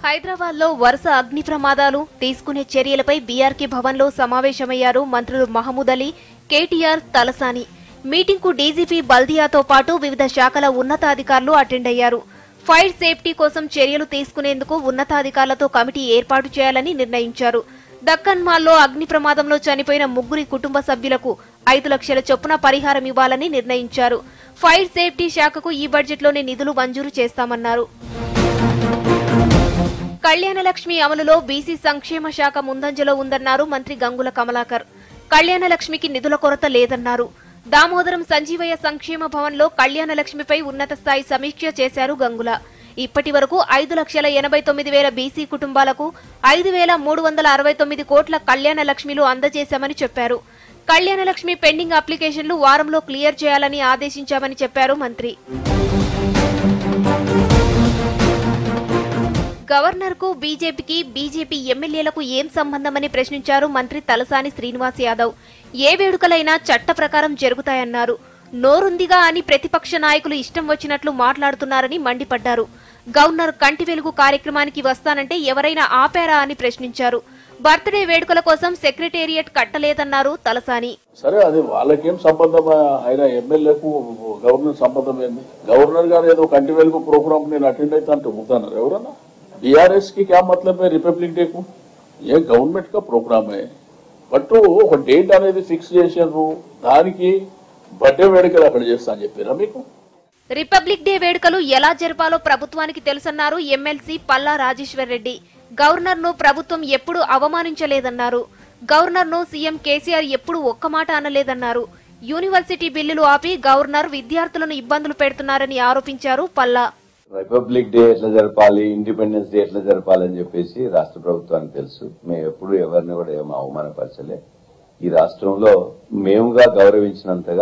హైదరాబాద్ లో వరుస అగ్ని ప్రమాదాలు తీసుకునే చర్యలపై బీఆర్కే భవన్ లో సమావేశమయ్యారు మంత్రులు మహమూద్ అలీ కేటీఆర్ తలసాని మీటింగ్ కు డీజీపీ బల్దియాతో పాటు వివిధ శాఖల ఉన్నతాధికారులు అటెండ్ అయ్యారు ఫైర్ సేఫ్టీ కోసం చర్యలు తీసుకునేందుకు ఉన్నతాధికారులతో కమిటీ ఏర్పాటు చేయాలని నిర్ణయించారు దక్కన్ మాల్లో అగ్ని ప్రమాదంలో చనిపోయిన ముగ్గురి కుటుంబ సభ్యులకు ఐదు లక్షల చొప్పున పరిహారం ఇవ్వాలని నిర్ణయించారు ఫైర్ సేఫ్టీ శాఖకు ఈ బడ్జెట్లోనే నిధులు మంజూరు చేస్తామన్నారు కళ్యాణలక్ష్మి అమలులో బీసీ సంక్షేమ శాఖ ముందంజలో ఉందన్నారు మంత్రి గంగుల కమలాకర్ కళ్యాణలక్ష్మికి నిధుల కొరత లేదన్నారు దామోదరం సంజీవయ్య సంక్షేమ భవన్లో కళ్యాణలక్ష్మిపై ఉన్నత స్థాయి సమీక్ష చేశారు గంగుల ఇప్పటి వరకు ఐదు లక్షల ఎనభై తొమ్మిది వేల బీసీ కుటుంబాలకు ఐదు వేల మూడు వందల అరవై తొమ్మిది కోట్ల కళ్యాణ లక్ష్మిలు అందజేశామని చెప్పారు కళ్యాణ లక్ష్మి పెండింగ్ అప్లికేషన్లు వారంలో క్లియర్ చేయాలని ఆదేశించామని చెప్పారు మంత్రి గవర్నర్ కు బీజేపీకి బీజేపీ ఎమ్మెల్యేలకు ఏం సంబంధమని ప్రశ్నించారు మంత్రి తలసాని శ్రీనివాస్ యాదవ్ ఏ వేడుకలైనా చట్ట ప్రకారం జరుగుతాయన్నారు నోరుందిగా అని ప్రతిపక్ష నాయకులు ఇష్టం వచ్చినట్లు మాట్లాడుతున్నారని మండిపడ్డారు గవర్నర్ కంటి వెలుగు కార్యక్రమానికి వస్తానంటే ఎవరైనా ఆపారా అని ప్రశ్నించారు బర్త్డే వేడుకల కోసం సెక్రటేరియట్ కట్టలేదన్నారు తలసాని సరే అది వాళ్ళకేం సంబంధం ఆయన ఎమ్మెల్యేకు గవర్నర్ సంబంధం ఏంది గవర్నర్ గారు ఏదో కంటి వెలుగు ప్రోగ్రామ్ నేను అటెండ్ అయితే అంటూ పోతున్నారు ఎవరన్నా बीआरएस की क्या मतलब है रिपब्लिक డే కు ये గవర్నమెంట్ కా ప్రోగ్రామ్ है బట్ ఒక డేట్ అనేది ఫిక్స్ చేసారు దానికి బర్త్డే వేడుకలు అక్కడ చేస్తా అని చెప్పారా మీకు రిపబ్లిక్ డే వేడుకలు ఎలా జరపాలో ప్రభుత్వానికి తెలుసన్నారు ఎమ్మెల్సీ పల్లా రాజేశ్వర్ రెడ్డి గవర్నర్ ను ప్రభుత్వం ఎప్పుడు అవమానించలేదన్నారు గవర్నర్ ను సీఎం కేసీఆర్ ఎప్పుడు ఒక్క మాట అనలేదన్నారు యూనివర్సిటీ బిల్లులు ఆపి గవర్నర్ విద్యార్థులను ఇబ్బందులు పెడుతున్నారని ఆరోపించారు పల్లా రిపబ్లిక్ డే ఎట్లా జరపాలి ఇండిపెండెన్స్ డే ఎట్లా జరపాలి అని చెప్పేసి రాష్ట్ర ప్రభుత్వానికి తెలుసు మేము ఎప్పుడు ఎవరిని కూడా ఏమో అవమానపరచలే ఈ రాష్ట్రంలో మేముగా గౌరవించినంతగా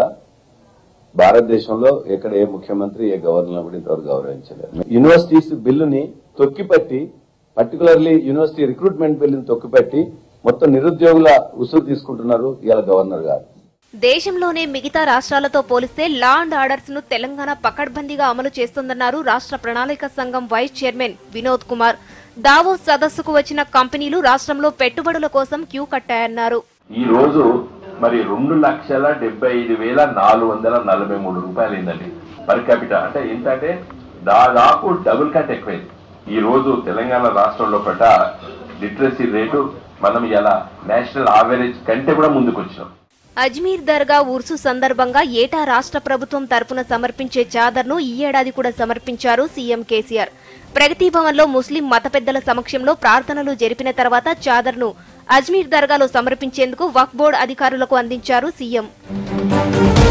భారతదేశంలో ఎక్కడ ఏ ముఖ్యమంత్రి ఏ గవర్నర్ కూడా ఇంతవరకు గౌరవించలేదు యూనివర్సిటీస్ బిల్లుని తొక్కిపెట్టి పర్టికులర్లీ యూనివర్సిటీ రిక్రూట్మెంట్ బిల్లుని తొక్కిపెట్టి మొత్తం నిరుద్యోగుల ఉసురు తీసుకుంటున్నారు ఇవాళ గవర్నర్ గారు దేశంలోనే మిగతా రాష్ట్రాలతో పోలిస్తే లా అండ్ ఆర్డర్స్ ను తెలంగాణ పకడ్బందీగా అమలు చేస్తోందన్నారు రాష్ట్ర ప్రణాళిక సంఘం vice chairman Vinod Kumar Davos సదస్సుకు వచ్చిన కంపెనీలు రాష్ట్రంలో పెట్టుబడుల కోసం క్యూ కట్టాయన్నారు ఈ రోజు మరి రెండు లక్షల డెబ్బై ఐదు వేల నాలుగు వందల నలభై మూడు రూపాయలు అయిందండి పర్ క్యాపిటల్ అంటే ఏంటంటే దాదాపు డబుల్ కట్ ఎక్కువైంది ఈ రోజు తెలంగాణ రాష్ట్రంలో పట లిటరసీ రేటు మనం ఇలా నేషనల్ ఆవరేజ్ కంటే కూడా ముందుకు వచ్చినాం అజ్మీర్ దర్గా ఉర్సు సందర్భంగా ఏటా రాష్ట్ర ప్రభుత్వం తరపున సమర్పించే చాదర్ను ఈ ఏడాది కూడా సమర్పించారు సీఎం కేసీఆర్ ప్రగతి భవన్లో ముస్లిం మత పెద్దల సమక్షంలో ప్రార్థనలు జరిపిన తర్వాత చాదర్ను అజ్మీర్ దర్గాలో సమర్పించేందుకు వక్ఫ్ బోర్డు అధికారులకు అందించారు సీఎం